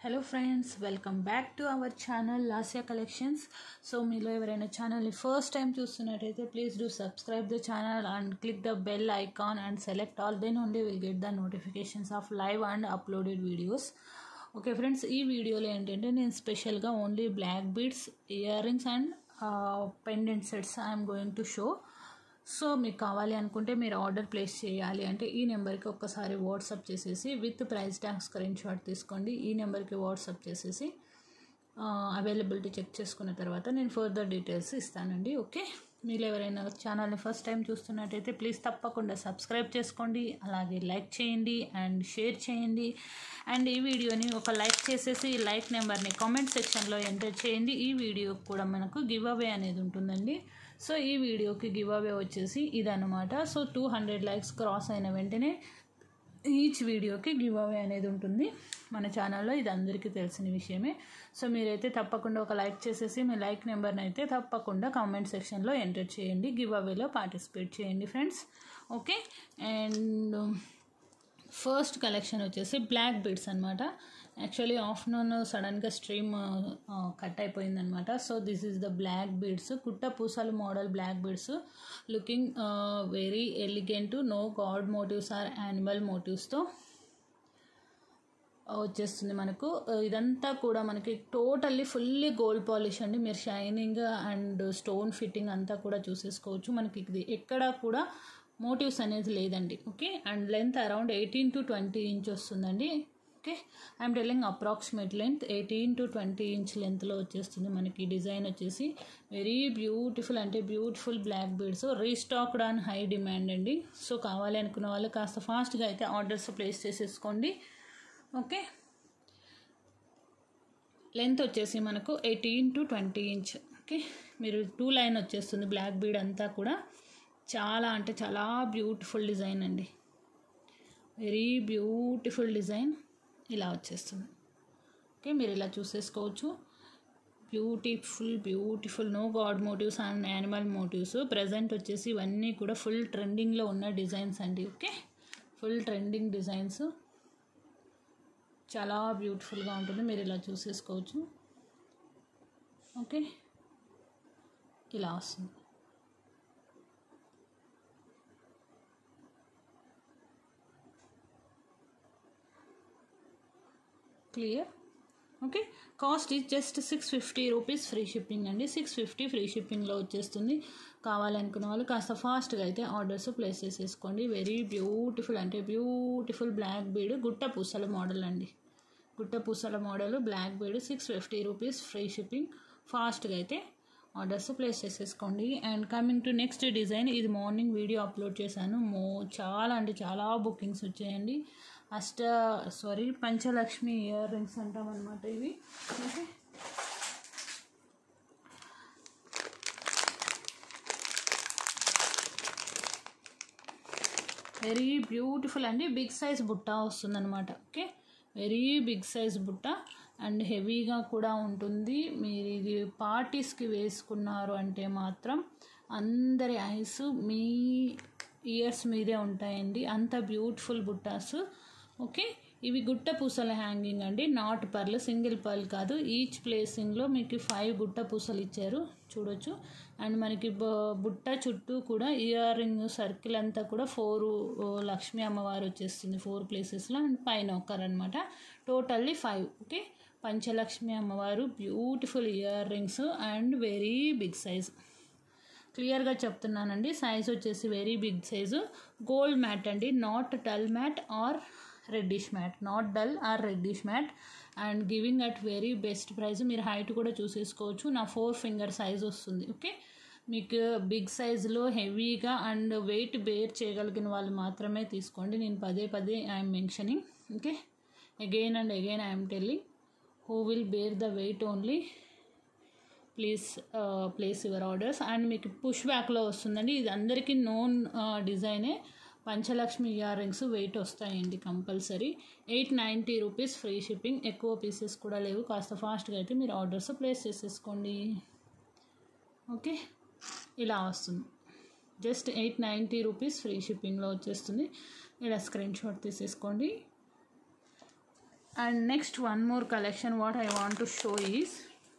hello friends welcome back to our channel Lasya collections so మీలో ఎవరైనా ఛానల్ని ఫస్ట్ టైం చూస్తున్నట్టయితే please do subscribe the channel and click the bell icon and select all then only will get the notifications of live and uploaded videos okay friends ఈ వీడియోలో ఏంటంటే నేను స్పెషల్గా only black beads earrings and pendant sets I'm going to show so మీకు కావాలి అనుకుంటే మీరు order place చేయాలి అంటే ఈ నెంబర్కి ఒక్కసారి వాట్సాప్ చేసేసి with price tag screenshot తీసుకోండి ఈ నెంబర్కి వాట్సాప్ చేసేసి అవైలబిలిటీ చెక్ చేసుకున్న తర్వాత నేను ఫర్దర్ డీటెయిల్స్ ఇస్తానండి ఓకే మీరు ఎవరైనా ఛానల్ని ఫస్ట్ టైం చూస్తున్నట్టయితే ప్లీజ్ తప్పకుండా సబ్స్క్రైబ్ చేసుకోండి అలాగే లైక్ చేయండి అండ్ షేర్ చేయండి అండ్ ఈ వీడియోని ఒక లైక్ చేసేసి లైక్ నెంబర్ని కామెంట్ సెక్షన్లో ఎంటర్ చేయండి ఈ వీడియోకి కూడా మనకు గివ్ అవే అనేది ఉంటుందండి సో ఈ వీడియోకి గివ్ అవే వచ్చేసి ఇదనమాట so two hundred likes cross అయిన వెంటనే ఈచ్ వీడియోకి గివ్ అవే అనేది ఉంటుంది మన ఛానల్లో ఇది అందరికీ తెలిసిన విషయమే సో మీరైతే తప్పకుండా ఒక లైక్ చేసేసి మీ లైక్ నెంబర్ని అయితే తప్పకుండా కామెంట్ సెక్షన్లో ఎంటర్ చేయండి గివ్ అవేలో పార్టిసిపేట్ చేయండి friends okay and first collection వచ్చేసి బ్లాక్ బీడ్స్ అనమాట యాక్చువల్లీ ఆఫ్టర్నూన్ సడన్గా స్ట్రీమ్ కట్ అయిపోయిందనమాట so this is the black beads కుట్ట పూసలు model black beads looking very elegant no god motifs or animal మోటివ్స్తో వచ్చేస్తుంది మనకు ఇదంతా కూడా మనకి టోటల్లీ ఫుల్లీ గోల్డ్ పాలిష్ అండి మీరు షైనింగ్ అండ్ స్టోన్ ఫిట్టింగ్ అంతా కూడా చూసేసుకోవచ్చు మనకి ఇది ఎక్కడా కూడా మోటివ్స్ అనేది లేదండి okay and length around eighteen to twenty inch వస్తుందండి okay I'm telling approximate length eighteen to twenty inch లెంత్లో వచ్చేస్తుంది మనకి డిజైన్ వచ్చేసి వెరీ బ్యూటిఫుల్ అంటే beautiful black beads restocked on high demand అండి సో కావాలి అనుకున్న వాళ్ళు కాస్త ఫాస్ట్గా అయితే ఆర్డర్స్ ప్లేస్ చేసేసుకోండి ఓకే లెంత్ వచ్చేసి మనకు eighteen to twenty inch okay మీరు టూ లైన్ వచ్చేస్తుంది బ్లాక్ బీడ్ అంతా కూడా చాలా అంటే చాలా బ్యూటిఫుల్ డిజైన్ అండి వెరీ బ్యూటిఫుల్ డిజైన్ ఇలా వచ్చేస్తుంది ఓకే మీరు ఇలా చూసేసుకోవచ్చు beautiful beautiful no god motifs and animal motifs present వచ్చేసి ఇవన్నీ కూడా ఫుల్ ట్రెండింగ్లో ఉన్న డిజైన్స్ అండి ఓకే ఫుల్ ట్రెండింగ్ డిజైన్స్ చాలా బ్యూటిఫుల్గా ఉంటుంది మీరు ఇలా చూసేసుకోవచ్చు ఓకే ఇలా వస్తుంది clear okay cost is just six fifty rupees free shipping అండి సిక్స్ ఫిఫ్టీ ఫ్రీ షిప్పింగ్లో వచ్చేస్తుంది కావాలనుకున్న వాళ్ళు కాస్త ఫాస్ట్గా అయితే ఆర్డర్స్ ప్లేస్ చేసేసుకోండి వెరీ బ్యూటిఫుల్ అంటే బ్యూటిఫుల్ బ్లాక్ బీడ్ గుట్ట పూసల మోడల్ అండి గుట్ట పూసల model black bead six fifty rupees free shipping ఫాస్ట్గా అయితే ఆర్డర్స్ ప్లేస్ చేసేసుకోండి and coming to next design ఇది మార్నింగ్ వీడియో అప్లోడ్ చేశాను మో చాలా అంటే చాలా బుకింగ్స్ వచ్చాయండి అష్ట సారీ పంచలక్ష్మి ఇయర్ రింగ్స్ అంటాం అనమాట ఇవి ఓకే వెరీ బ్యూటిఫుల్ అండి బిగ్ సైజ్ బుట్ట వస్తుందన్నమాట ఓకే వెరీ బిగ్ సైజ్ బుట్ట అండ్ హెవీగా కూడా ఉంటుంది మీరు ఇది పార్టీస్కి వేసుకున్నారు అంటే మాత్రం అందరి ఐస్ మీ ఇయర్స్ మీదే ఉంటాయండి అంత బ్యూటిఫుల్ బుట్టాస్ ఓకే ఇవి గుట్ట పూసల హ్యాంగింగ్ అండి నాట్ పర్ల్ సింగిల్ పర్ల్ కాదు ఈచ్ ప్లేసింగ్లో మీకు ఫైవ్ గుట్ట పూసలు ఇచ్చారు చూడొచ్చు అండ్ మనకి బుట్ట చుట్టూ కూడా ఇయర్ రింగ్ సర్కిల్ అంతా కూడా ఫోర్ లక్ష్మీ అమ్మవారు వచ్చేస్తుంది ఫోర్ ప్లేసెస్లో అండ్ పైన ఒక్కరనమాట టోటల్లీ ఫైవ్ ఓకే పంచలక్ష్మి అమ్మవారు beautiful earrings and very big size క్లియర్గా చెప్తున్నానండి సైజ్ వచ్చేసి very big size gold matte అండి not dull matte or reddish matte not dull or reddish matte and giving at very best price మీరు height కూడా చూసేసుకోవచ్చు నా four finger size వస్తుంది okay మీకు బిగ్ సైజులో హెవీగా అండ్ వెయిట్ బేర్ చేయగలిగిన వాళ్ళు మాత్రమే తీసుకోండి నేను పదే పదే I'm mentioning okay again and again I'm telling who will bear the weight only please place your orders and మీకు పుష్ బ్యాక్లో వస్తుందండి ఇది అందరికీ నోన్ డిజైనే పంచలక్ష్మి ఇయర్ రింగ్స్ వెయిట్ వస్తాయండి compulsory eight ninety rupees free shipping ఎక్కువ పీసెస్ కూడా లేవు కాస్త ఫాస్ట్గా అయితే మీరు ఆర్డర్స్ ప్లేస్ చేసేసుకోండి ఓకే ఇలా వస్తుంది just eight ninety rupees free షిప్పింగ్లో వచ్చేస్తుంది ఇలా స్క్రీన్ షాట్ తీసేసుకోండి and next one more collection what I want to show is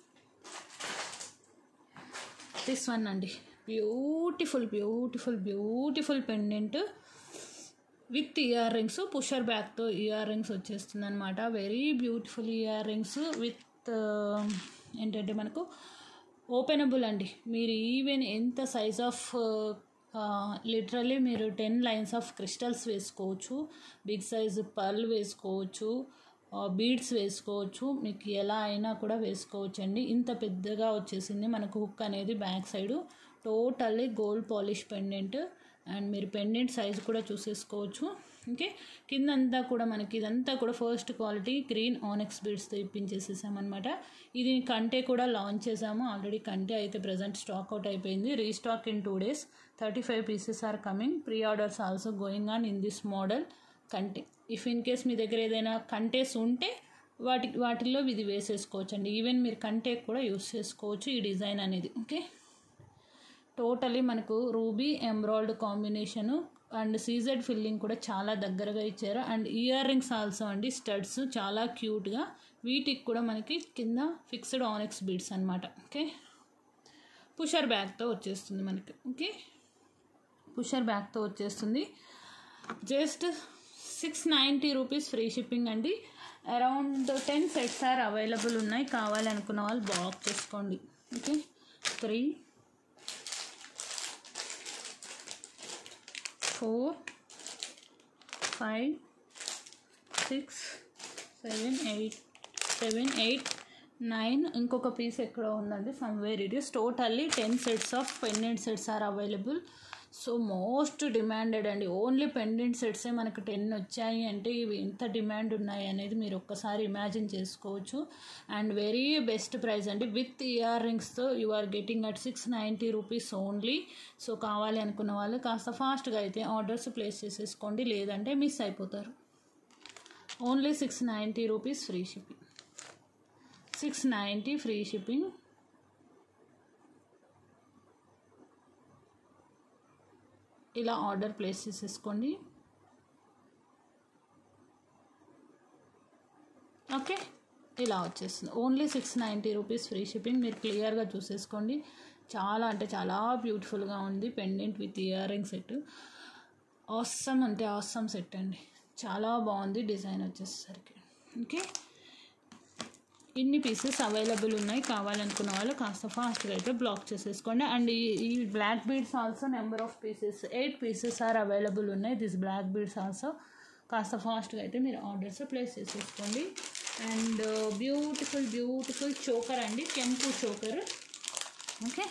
this one అండి beautiful beautiful beautiful pendant with earrings pusher బ్యాక్తో earrings వచ్చేస్తుంది అనమాట very beautiful earrings with ఏంటంటే మనకు ఓపెనబుల్ అండి మీరు even ఎంత సైజ్ ఆఫ్ లిటరల్లీ మీరు టెన్ లైన్స్ ఆఫ్ క్రిస్టల్స్ వేసుకోవచ్చు బిగ్ సైజ్ పర్ల్ వేసుకోవచ్చు బీడ్స్ వేసుకోవచ్చు మీకు ఎలా అయినా కూడా వేసుకోవచ్చు అండి ఇంత పెద్దగా వచ్చేసింది మనకు హుక్ అనేది back side totally gold polish pendant and మీరు పెండెంట్ సైజ్ కూడా చూసేసుకోవచ్చు ఓకే కింద అంతా కూడా మనకి ఇదంతా కూడా ఫస్ట్ క్వాలిటీ గ్రీన్ ఆనెక్స్ బీడ్స్తో ఇప్పించేసేసామన్నమాట ఇది కంటే కూడా లాంచ్ చేసాము ఆల్రెడీ కంటే అయితే ప్రజెంట్ స్టాక్ అవుట్ అయిపోయింది restock in two days thirty five pieces are coming pre orders also going on in this model కంటే ఇఫ్ ఇన్ కేస్ మీ దగ్గర ఏదైనా కంటేస్ ఉంటే వాటి వాటిల్లో ఇది వేసేసుకోవచ్చు అండి ఈవెన్ మీరు కంటే కూడా యూస్ చేసుకోవచ్చు ఈ డిజైన్ అనేది ఓకే టోటలీ మనకు ruby emerald combination and CZ filling కూడా చాలా దగ్గరగా ఇచ్చారు అండ్ ఇయర్ రింగ్స్ ఆల్సో అండి స్టడ్స్ చాలా క్యూట్గా వీటికి కూడా మనకి కింద ఫిక్స్డ్ ఆనెక్స్ బీడ్స్ అనమాట ఓకే పుషర్ బ్యాగ్తో వచ్చేస్తుంది మనకి ఓకే పుషర్ బ్యాగ్తో వచ్చేస్తుంది just six ninety rupees free shipping అండి around ten sets are available ఉన్నాయి కావాలనుకున్న వాళ్ళు బాక్ చేసుకోండి okay three four five six seven eight seven eight nine ఇంకొక పీస్ ఎక్కడ ఉందండి somewhere it is totally ten sets of pendant sets are available so most demanded అండి only pendant సెట్సే మనకు టెన్ వచ్చాయి అంటే ఇవి ఎంత డిమాండ్ ఉన్నాయి అనేది మీరు ఒక్కసారి ఇమాజిన్ చేసుకోవచ్చు అండ్ వెరీ బెస్ట్ ప్రైస్ అండి విత్ ఇయర్ రింగ్స్తో you are getting at six ninety rupees only so కావాలి అనుకున్న వాళ్ళు కాస్త ఫాస్ట్గా అయితే ఆర్డర్స్ ప్లేస్ చేసేసుకోండి లేదంటే మిస్ అయిపోతారు only six ninety rupees free shipping six ninety free shipping ఇలా ఆర్డర్ ప్లేస్ చేసేసుకోండి ఓకే ఇలా వచ్చేస్తుంది only six ninety rupees free shipping మీరు క్లియర్గా చూసేసుకోండి చాలా అంటే చాలా బ్యూటిఫుల్గా ఉంది pendant with earring set awesome అంటే ఆసమ్ సెట్ అండి చాలా బాగుంది డిజైన్ వచ్చేసరికి ఓకే ఇన్ని పీసెస్ అవైలబుల్ ఉన్నాయి కావాలనుకున్న వాళ్ళు కాస్త ఫాస్ట్గా అయితే బ్లాక్ చేసేసుకోండి అండ్ ఈ ఈ black beads also number of pieces eight pieces are available ఉన్నాయి దిస్ బ్లాక్ బీడ్స్ ఆల్సో కాస్త ఫాస్ట్గా అయితే మీరు ఆర్డర్స్ ప్లేస్ చేసేసుకోండి అండ్ బ్యూటిఫుల్ బ్యూటిఫుల్ చోకర్ అండి కెంపు choker okay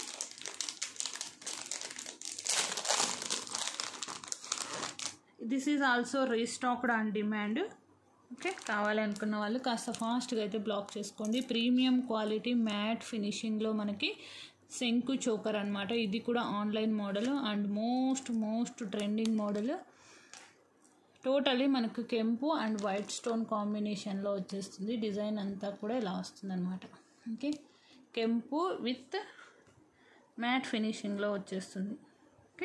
this is also restocked on demand okay కావాలనుకున్న వాళ్ళు కాస్త ఫాస్ట్గా అయితే బ్లాక్ చేసుకోండి ప్రీమియం క్వాలిటీ మ్యాట్ ఫినిషింగ్లో మనకి శంకు చోకర్ అనమాట ఇది కూడా online model and most most trending model totally మనకు కెంపు అండ్ వైట్ స్టోన్ కాంబినేషన్లో వచ్చేస్తుంది డిజైన్ అంతా కూడా ఇలా వస్తుంది అనమాట ఓకే కెంపు విత్ మ్యాట్ ఫినిషింగ్లో వచ్చేస్తుంది ఓకే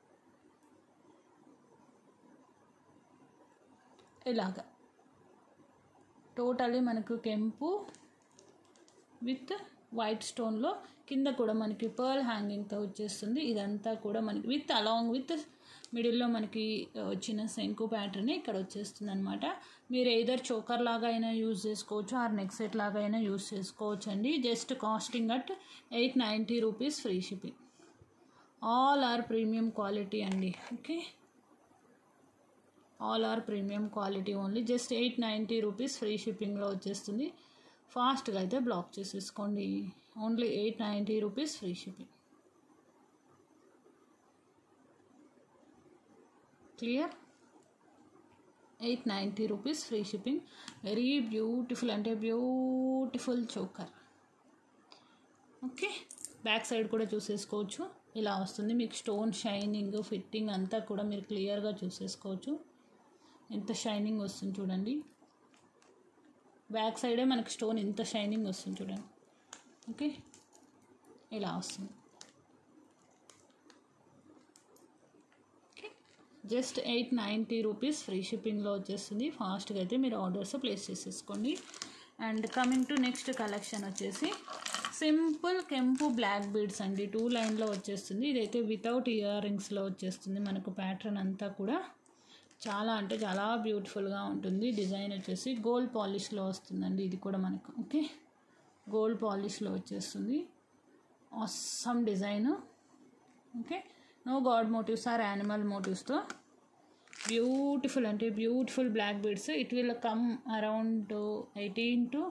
ఇలాగా టోటలీ మనకు కెంపు విత్ వైట్ స్టోన్లో కింద కూడా మనకి పర్ల్ హ్యాంగింగ్తో వచ్చేస్తుంది ఇదంతా కూడా మనకి విత్ అలాంగ్ విత్ మిడిల్లో మనకి వచ్చిన శంకు ప్యాటర్న్ ఇక్కడ వచ్చేస్తుంది అనమాట మీరు ఏదర్ చోకర్ లాగా అయినా యూజ్ చేసుకోవచ్చు ఆర్ నెక్ సెట్ లాగా అయినా యూజ్ చేసుకోవచ్చు అండి just costing at eight ninety rupees free shipping all are premium quality అండి okay all are premium quality only just eight ninety rupees free షిప్పింగ్లో వచ్చేస్తుంది ఫాస్ట్గా అయితే బ్లాక్ చేసేసుకోండి only eight ninety rupees free shipping clear eight ninety rupees free shipping very beautiful అంటే beautiful choker okay back side కూడా చూసేసుకోవచ్చు ఇలా వస్తుంది మీకు స్టోన్ షైనింగ్ ఫిట్టింగ్ అంతా కూడా మీరు క్లియర్గా చూసేసుకోవచ్చు ఎంత షైనింగ్ వస్తుంది చూడండి బ్యాక్ సైడే మనకి స్టోన్ ఎంత షైనింగ్ వస్తుంది చూడండి ఓకే ఇలా వస్తుంది okay just eight ninety rupees free షిప్పింగ్లో వచ్చేస్తుంది ఫాస్ట్గా అయితే మీరు ఆర్డర్స్ ప్లేస్ చేసేసుకోండి and coming to next collection వచ్చేసి సింపుల్ కెంపు బ్లాక్ బీడ్స్ అండి టూ లైన్లో వచ్చేస్తుంది ఇదైతే వితౌట్ ఇయర్ రింగ్స్లో వచ్చేస్తుంది మనకు ప్యాటర్న్ అంతా కూడా చాలా అంటే చాలా బ్యూటిఫుల్గా ఉంటుంది డిజైన్ వచ్చేసి గోల్డ్ పాలిష్లో వస్తుందండి ఇది కూడా మనకు ఓకే గోల్డ్ పాలిష్లో వచ్చేస్తుంది some design okay no god motifs or animal మోటివ్స్తో బ్యూటిఫుల్ అంటే beautiful black beads it will come around eighteen to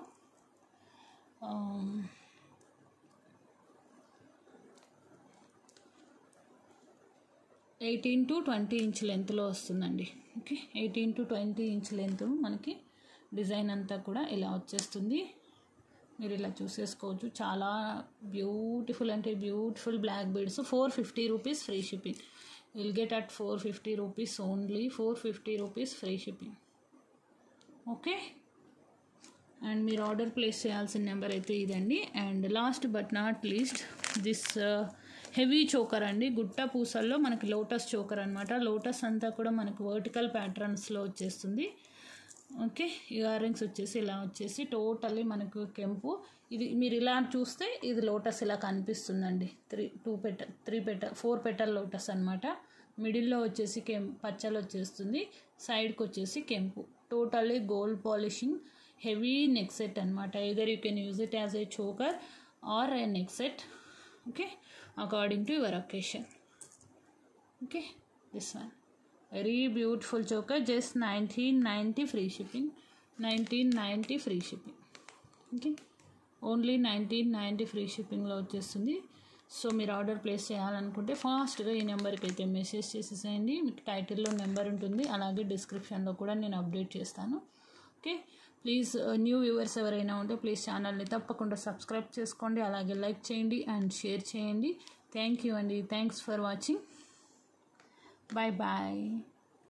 eighteen to twenty inch లెంత్లో వస్తుందండి okay eighteen to twenty inch length మనకి డిజైన్ అంతా కూడా ఇలా వచ్చేస్తుంది మీరు ఇలా చూసేసుకోవచ్చు చాలా బ్యూటిఫుల్ అంటే beautiful black beads four fifty rupees free shipping will get at four fifty rupees only four fifty rupees free shipping okay and మీరు ఆర్డర్ ప్లేస్ చేయాల్సిన నెంబర్ అయితే ఇదండి and last but not least this heavy choker అండి గుట్ట పూసల్లో మనకి lotus choker అనమాట lotus అంతా కూడా మనకు వర్టికల్ ప్యాటర్న్స్లో వచ్చేస్తుంది ఓకే ఇయర్ రింగ్స్ వచ్చేసి ఇలా వచ్చేసి టోటల్లీ మనకు కెంపు ఇది మీరు ఇలా చూస్తే ఇది లోటస్ ఇలా కనిపిస్తుందండి త్రీ టూ పెట త్రీ పెట ఫోర్ పెటల్ లోటస్ అనమాట మిడిల్లో వచ్చేసి కెం పచ్చలు వచ్చేస్తుంది సైడ్కి వచ్చేసి కెంపు totally gold polishing heavy neck set అనమాట either you can use it as a choker or a neck set okay according to your occasion okay this one very beautiful choker just nineteen ninety free shipping nineteen ninety free shipping okay only nineteen ninety free షిప్పింగ్లో వచ్చేస్తుంది so మీరు order place చేయాలనుకుంటే ఫాస్ట్గా ఈ నెంబర్కి అయితే message చేసేసేయండి మీకు టైటిల్లో నెంబర్ ఉంటుంది అలాగే డిస్క్రిప్షన్లో కూడా నేను అప్డేట్ చేస్తాను ఓకే ప్లీజ్ న్యూ వ్యూవర్స్ ఎవరైనా ఉంటే ప్లీజ్ ఛానల్ని తప్పకుండా సబ్స్క్రైబ్ చేసుకోండి అలాగే లైక్ చేయండి అండ్ షేర్ చేయండి థ్యాంక్ యూ అండి thanks for watching bye bye